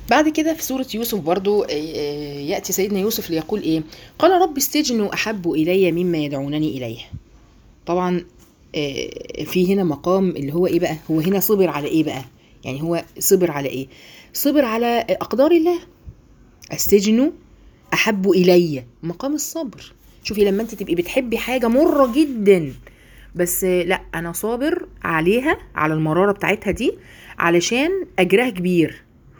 بعد كده في سورة يوسف برضو آه، آه، يأتي سيدنا يوسف ليقول إيه قال رب السجن أحب إلي مما يدعونني إليه طبعا آه، في هنا مقام اللي هو إيه بقى هو هنا صبر على إيه بقى يعني هو صبر على إيه صبر على أقدار الله السجن أحب إلي مقام الصبر شوفي لما أنت تبقي بتحبي حاجة مرة جدا بس آه، لا أنا صابر عليها على المرارة بتاعتها دي علشان أجرها كبير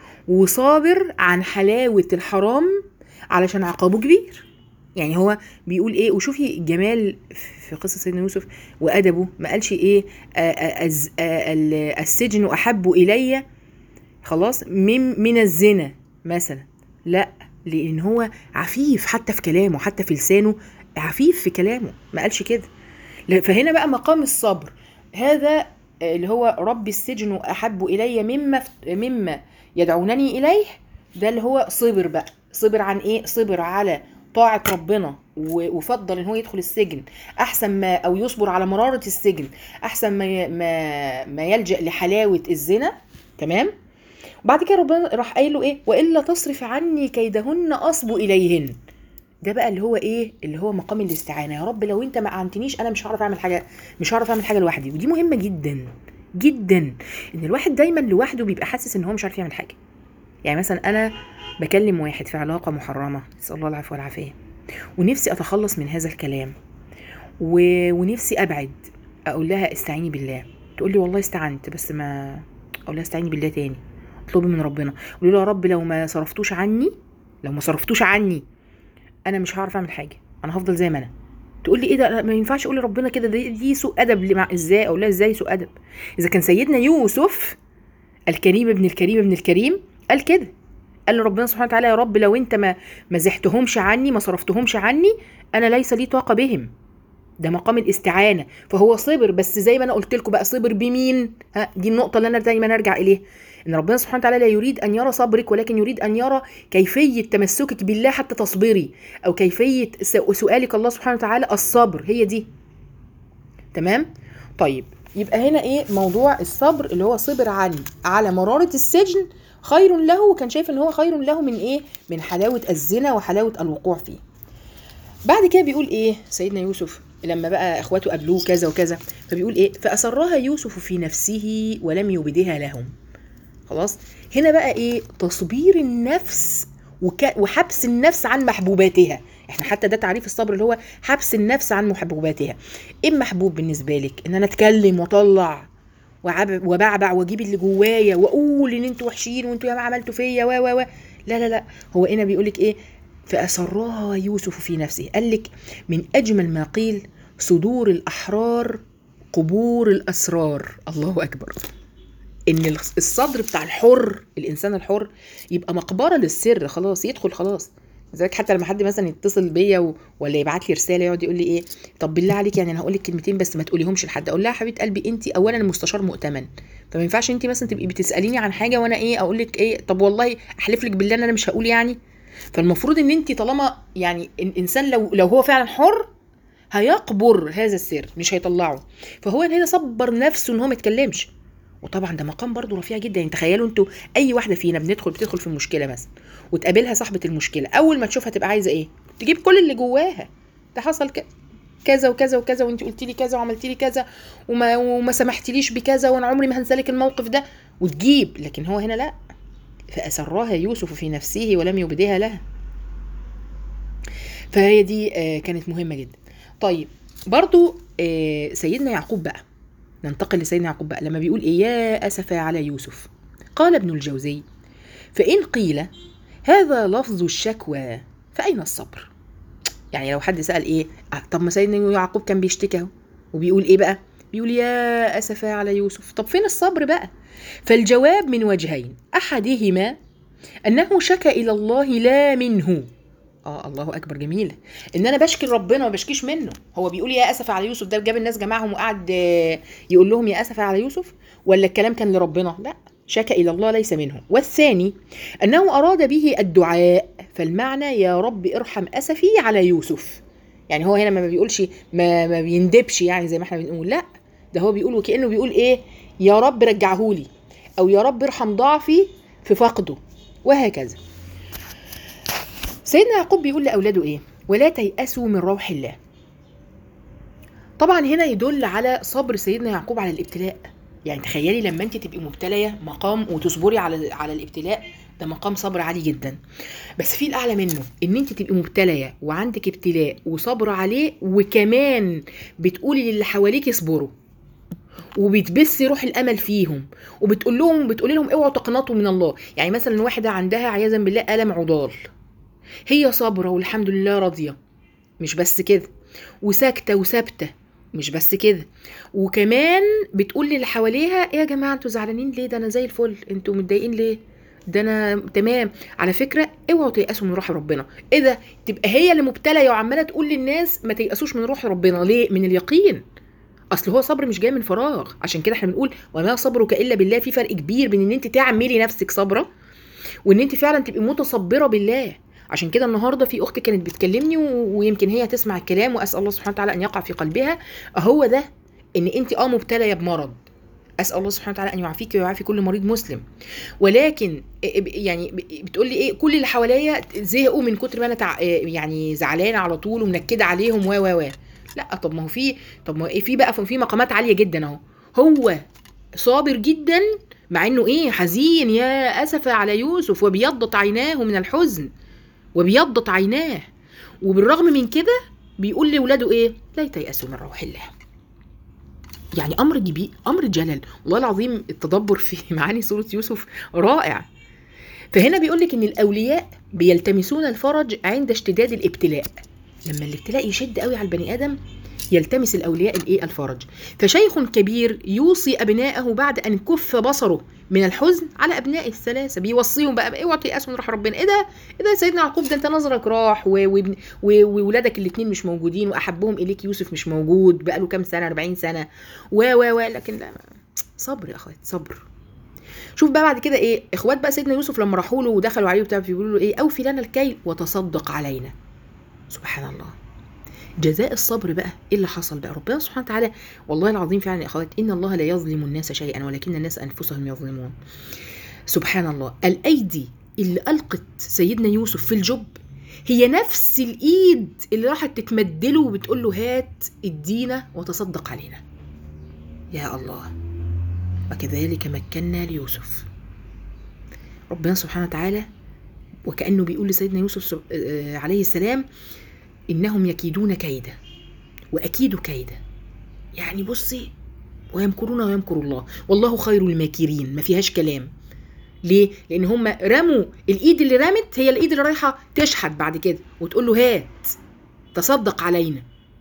وصابر عن حلاوة الحرام علشان عقابه كبير يعني هو بيقول ايه وشوفي الجمال في قصة سيدنا يوسف وأدبه ما قالش ايه آه، آه، الز- آه، ال- السجن أحب إلي خلاص من من الزنا مثلا لا لأن هو عفيف حتى في كلامه حتى في لسانه عفيف في كلامه ما قالش كده لا، فهنا بقى مقام الصبر هذا اللي هو رب السجن احب الي مما مما يدعونني اليه ده اللي هو صبر بقى صبر عن ايه صبر على طاعة ربنا و- وفضل ان هو يدخل السجن احسن ما او يصبر على مرارة السجن احسن ما ي- ما ما يلجأ لحلاوة الزنا تمام وبعد كده ربنا راح قايل له ايه والا تصرف عني كيدهن اصب اليهن ده بقى اللي هو ايه اللي هو مقام الاستعانه يا رب لو انت ما اعنتنيش انا مش هعرف اعمل حاجه مش هعرف اعمل حاجه لوحدي ودي مهمه جدا جدا ان الواحد دايما لوحده بيبقى حاسس ان هو مش عارف يعمل حاجه يعني مثلا انا بكلم واحد في علاقه محرمه نسال الله العفو والعافيه ونفسي اتخلص من هذا الكلام و... ونفسي ابعد اقول لها استعيني بالله تقول لي والله استعنت بس ما اقول لها استعيني بالله تاني اطلبي من ربنا قولي له يا رب لو ما صرفتوش عني لو ما صرفتوش عني انا مش هعرف اعمل حاجه انا هفضل زي ما انا تقول لي ايه ده لا، ما ينفعش اقول لربنا كده دي, دي سوء ادب لمع ازاي اقول لها ازاي سوء ادب اذا كان سيدنا يوسف الكريم ابن الكريم ابن الكريم قال كده قال لربنا سبحانه وتعالى يا رب لو انت ما مزحتهمش عني ما صرفتهمش عني انا ليس لي طاقه بهم ده مقام الاستعانه فهو صبر بس زي ما انا قلت لكم بقى صبر بمين ها دي النقطه اللي انا دايما ارجع اليها ان ربنا سبحانه وتعالى لا يريد ان يرى صبرك ولكن يريد ان يرى كيفيه تمسكك بالله حتى تصبري او كيفيه س- سؤالك الله سبحانه وتعالى الصبر هي دي تمام طيب يبقى هنا ايه موضوع الصبر اللي هو صبر عن على مراره السجن خير له وكان شايف ان هو خير له من ايه من حلاوه الزنا وحلاوه الوقوع فيه بعد كده بيقول ايه سيدنا يوسف لما بقى اخواته قابلوه كذا وكذا فبيقول ايه فاسرها يوسف في نفسه ولم يبدها لهم خلاص هنا بقى ايه تصبير النفس وك... وحبس النفس عن محبوباتها احنا حتى ده تعريف الصبر اللي هو حبس النفس عن محبوباتها ايه محبوب بالنسبه لك ان انا اتكلم واطلع وعب- وبعبع واجيب اللي جوايا واقول ان انتوا وحشين وانتوا ياما عملتوا فيا و و و لا لا لا هو هنا بيقول لك ايه فاسرها يوسف في نفسه قال لك من اجمل ما قيل صدور الاحرار قبور الاسرار الله اكبر ان الصدر بتاع الحر الانسان الحر يبقى مقبره للسر خلاص يدخل خلاص لذلك حتى لما حد مثلا يتصل بيا و... ولا يبعت لي رساله يقعد يقول لي ايه طب بالله عليك يعني انا هقول لك كلمتين بس ما تقوليهمش لحد اقول لها يا حبيبه قلبي انت اولا مستشار مؤتمن فما ينفعش انت مثلا تبقي بتساليني عن حاجه وانا ايه اقول لك ايه طب والله احلف لك بالله ان انا مش هقول يعني فالمفروض ان انت طالما يعني الانسان لو لو هو فعلا حر هيقبر هذا السر مش هيطلعه فهو هنا صبر نفسه ان هو ما يتكلمش وطبعا ده مقام برضو رفيع جدا يعني تخيلوا انتوا اي واحده فينا بندخل بتدخل في مشكله مثلا وتقابلها صاحبه المشكله اول ما تشوفها تبقى عايزه ايه تجيب كل اللي جواها ده حصل ك... كذا وكذا وكذا وانت قلت لي كذا وعملت لي كذا وما وما سمحتليش بكذا وانا عمري ما هنسالك الموقف ده وتجيب لكن هو هنا لا فاسرها يوسف في نفسه ولم يبدها لها فهي دي آه، كانت مهمه جدا طيب برضو آه، سيدنا يعقوب بقى ننتقل لسيدنا يعقوب بقى لما بيقول ايه يا اسفا على يوسف قال ابن الجوزي فان قيل هذا لفظ الشكوى فاين الصبر يعني لو حد سال ايه آه طب ما سيدنا يعقوب كان بيشتكي اهو وبيقول ايه بقى بيقول يا اسفا على يوسف طب فين الصبر بقى فالجواب من وجهين احدهما انه شكى الى الله لا منه اه الله اكبر جميله ان انا بشكي ربنا ما بشكيش منه هو بيقول يا اسف على يوسف ده جاب الناس جمعهم وقعد آه، يقول لهم يا اسف على يوسف ولا الكلام كان لربنا لا شكى الى الله ليس منه والثاني انه اراد به الدعاء فالمعنى يا رب ارحم اسفي على يوسف يعني هو هنا ما بيقولش ما, ما بيندبش يعني زي ما احنا بنقول لا ده هو بيقول وكانه بيقول ايه يا رب رجعهولي او يا رب ارحم ضعفي في فقده وهكذا سيدنا يعقوب بيقول لاولاده ايه ولا تيأسوا من روح الله طبعا هنا يدل على صبر سيدنا يعقوب على الابتلاء يعني تخيلي لما انت تبقي مبتليه مقام وتصبري على على الابتلاء ده مقام صبر عالي جدا بس في الاعلى منه ان انت تبقي مبتليه وعندك ابتلاء وصبر عليه وكمان بتقولي للي حواليك اصبروا وبتبثي روح الامل فيهم وبتقول لهم بتقولي لهم اوعوا تقنطوا من الله يعني مثلا واحده عندها عياذا بالله الم عضال هي صابره والحمد لله راضيه مش بس كده وساكته وثابته مش بس كده وكمان بتقول للي حواليها ايه يا جماعه انتوا زعلانين ليه ده انا زي الفل انتوا متضايقين ليه ده انا تمام على فكره اوعوا تيأسوا من روح ربنا ايه ده تبقى هي اللي مبتليه وعماله تقول للناس ما تيأسوش من روح ربنا ليه من اليقين اصل هو صبر مش جاي من فراغ عشان كده احنا بنقول وما صبرك الا بالله في فرق كبير بين ان انت تعملي نفسك صابره وان انت فعلا تبقي متصبره بالله عشان كده النهارده في اخت كانت بتكلمني و... ويمكن هي تسمع الكلام واسال الله سبحانه وتعالى ان يقع في قلبها هو ده ان انت اه مبتليه بمرض اسال الله سبحانه وتعالى ان يعافيك ويعافي كل مريض مسلم ولكن يعني بتقول لي ايه كل اللي حواليا زهقوا من كتر ما انا تع... يعني زعلانه على طول ومنكده عليهم و و و لا طب ما هو في طب ما هو في بقى في مقامات عاليه جدا اهو هو صابر جدا مع انه ايه حزين يا اسف على يوسف وبيضت عيناه من الحزن وبيضت عيناه وبالرغم من كده بيقول لاولاده ايه لا تيأسوا من روح الله يعني امر جبي امر جلل والله العظيم التدبر في معاني سوره يوسف رائع فهنا بيقول لك ان الاولياء بيلتمسون الفرج عند اشتداد الابتلاء لما الابتلاء يشد قوي على البني ادم يلتمس الاولياء الايه الفرج فشيخ كبير يوصي ابنائه بعد ان كف بصره من الحزن على ابنائه الثلاثه بيوصيهم بقى اوعوا تيأسوا من روح ربنا ايه ده ايه ده يا سيدنا يعقوب ده انت نظرك راح وولادك الاثنين مش موجودين واحبهم اليك يوسف مش موجود بقى له كام سنه 40 سنه و و و لكن لا صبر يا اخوات صبر شوف بقى بعد كده ايه اخوات بقى سيدنا يوسف لما راحوا له ودخلوا عليه وبتاع بيقولوا له ايه اوفي لنا الكيل وتصدق علينا سبحان الله جزاء الصبر بقى ايه اللي حصل بقى ربنا سبحانه وتعالى والله العظيم فعلا يا اخوات ان الله لا يظلم الناس شيئا ولكن الناس انفسهم يظلمون سبحان الله الايدي اللي القت سيدنا يوسف في الجب هي نفس الايد اللي راحت تتمدله وبتقول له هات ادينا وتصدق علينا يا الله وكذلك مكنا ليوسف ربنا سبحانه وتعالى وكأنه بيقول لسيدنا يوسف عليه السلام إنهم يكيدون كيدا وأكيد كيدا يعني بصي ويمكرون ويمكر الله والله خير الماكرين ما فيهاش كلام ليه؟ لأن هم رموا الإيد اللي رمت هي الإيد اللي رايحة تشحت بعد كده وتقول له هات تصدق علينا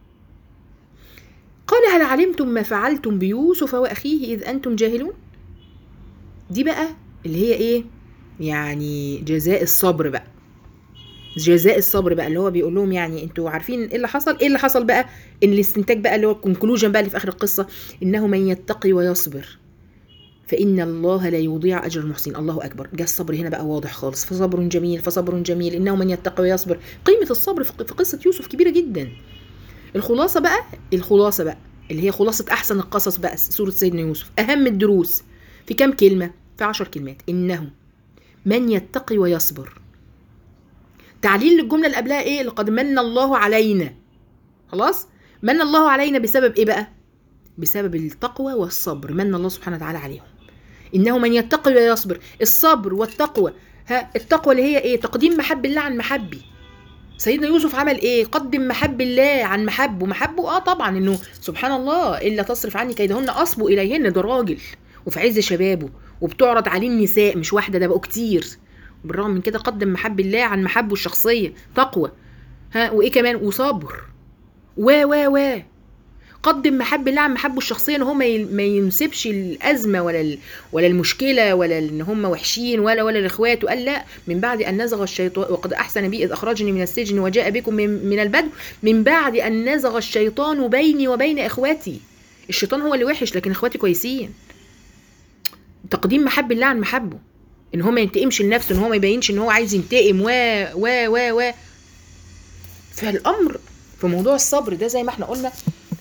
قال هل علمتم ما فعلتم بيوسف وأخيه إذ أنتم جاهلون دي بقى اللي هي إيه يعني جزاء الصبر بقى جزاء الصبر بقى اللي هو بيقول لهم يعني انتوا عارفين ايه اللي حصل ايه اللي حصل بقى ان الاستنتاج بقى اللي هو الكونكلوجن بقى اللي في اخر القصه انه من يتقي ويصبر فان الله لا يضيع اجر المحسنين الله اكبر جاء الصبر هنا بقى واضح خالص فصبر جميل فصبر جميل انه من يتقي ويصبر قيمه الصبر في قصه يوسف كبيره جدا الخلاصه بقى الخلاصه بقى اللي هي خلاصه احسن القصص بقى سوره سيدنا يوسف اهم الدروس في كام كلمه في عشر كلمات انه من يتقي ويصبر تعليل للجمله اللي قبلها ايه لقد من الله علينا خلاص من الله علينا بسبب ايه بقى بسبب التقوى والصبر من الله سبحانه وتعالى عليهم انه من يتقي ويصبر الصبر والتقوى ها التقوى اللي هي ايه تقديم محب الله عن محبي سيدنا يوسف عمل ايه قدم محب الله عن محبه محبه اه طبعا انه سبحان الله الا تصرف عني كيدهن اصبو اليهن ده راجل وفي عز شبابه وبتعرض عليه النساء مش واحده ده بقوا كتير بالرغم من كده قدم محب الله عن محبه الشخصيه تقوى ها وايه كمان وصبر و و و قدم محب الله عن محبه الشخصيه ان هو ما ينسبش الازمه ولا ال... ولا المشكله ولا ان هم وحشين ولا ولا الاخوات وقال لا من بعد ان نزغ الشيطان وقد احسن بي اذ اخرجني من السجن وجاء بكم من, من البدو من بعد ان نزغ الشيطان بيني وبين اخواتي الشيطان هو اللي وحش لكن اخواتي كويسين تقديم محب الله عن محبه ان هو ما ينتقمش لنفسه ان هو ما يبينش ان هو عايز ينتقم و و و و فالامر في موضوع الصبر ده زي ما احنا قلنا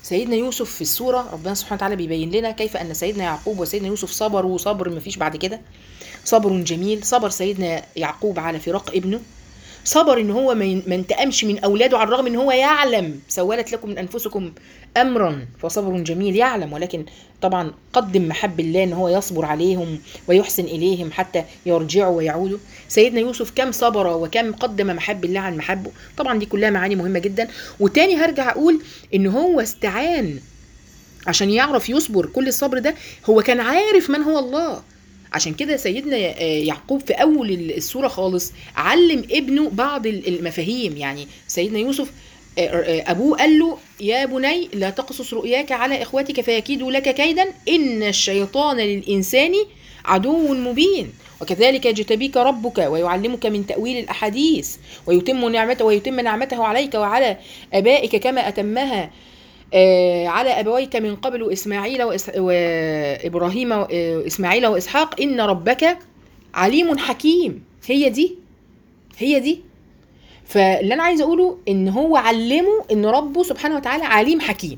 سيدنا يوسف في السورة ربنا سبحانه وتعالى بيبين لنا كيف أن سيدنا يعقوب وسيدنا يوسف صبروا صبر ما فيش بعد كده صبر جميل صبر سيدنا يعقوب على فراق ابنه صبر ان هو ما ين- ما انتقمش من اولاده على الرغم ان هو يعلم سولت لكم من انفسكم امرا فصبر جميل يعلم ولكن طبعا قدم محب الله ان هو يصبر عليهم ويحسن اليهم حتى يرجعوا ويعودوا سيدنا يوسف كم صبر وكم قدم محب الله عن محبه طبعا دي كلها معاني مهمه جدا وتاني هرجع اقول ان هو استعان عشان يعرف يصبر كل الصبر ده هو كان عارف من هو الله عشان كده سيدنا آه، يعقوب في اول السوره خالص علم ابنه بعض ال- المفاهيم يعني سيدنا يوسف آه، آه، ابوه قال له يا بني لا تقصص رؤياك على اخوتك فيكيدوا لك كيدا ان الشيطان للانسان عدو مبين وكذلك يجتبيك ربك ويعلمك من تأويل الأحاديث ويتم نعمته ويتم نعمته عليك وعلى آبائك كما أتمها آه، على أبويك من قبل إسماعيل وإس... وإبراهيم وإسماعيل وإسحاق إن ربك عليم حكيم هي دي هي دي فاللي أنا عايزة أقوله إن هو علمه إن ربه سبحانه وتعالى عليم حكيم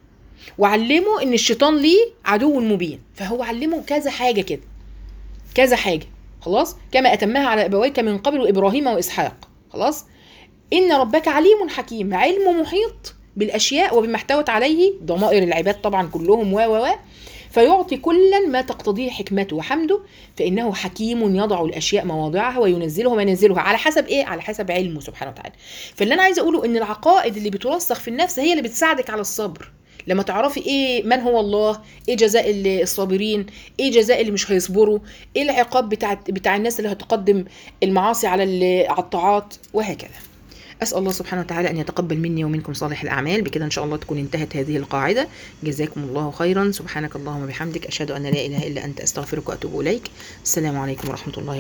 وعلمه إن الشيطان ليه عدو مبين فهو علمه كذا حاجة كده كذا حاجة خلاص كما أتمها على أبويك من قبل إبراهيم وإسحاق خلاص إن ربك عليم حكيم علم محيط بالأشياء وبما احتوت عليه ضمائر العباد طبعا كلهم و و و فيعطي كلا ما تقتضيه حكمته وحمده فإنه حكيم يضع الأشياء مواضعها وينزله منازلها على حسب إيه؟ على حسب علمه سبحانه وتعالى فاللي أنا عايزة أقوله إن العقائد اللي بترسخ في النفس هي اللي بتساعدك على الصبر لما تعرفي ايه من هو الله ايه جزاء ال- الصابرين ايه جزاء اللي مش هيصبروا ايه العقاب بتاع بتاع الناس اللي هتقدم المعاصي على ال- على الطاعات وهكذا أسأل الله سبحانه وتعالى أن يتقبل مني ومنكم صالح الأعمال بكده إن شاء الله تكون انتهت هذه القاعدة جزاكم الله خيرا سبحانك اللهم وبحمدك أشهد أن لا إله إلا أنت أستغفرك وأتوب إليك السلام عليكم ورحمة الله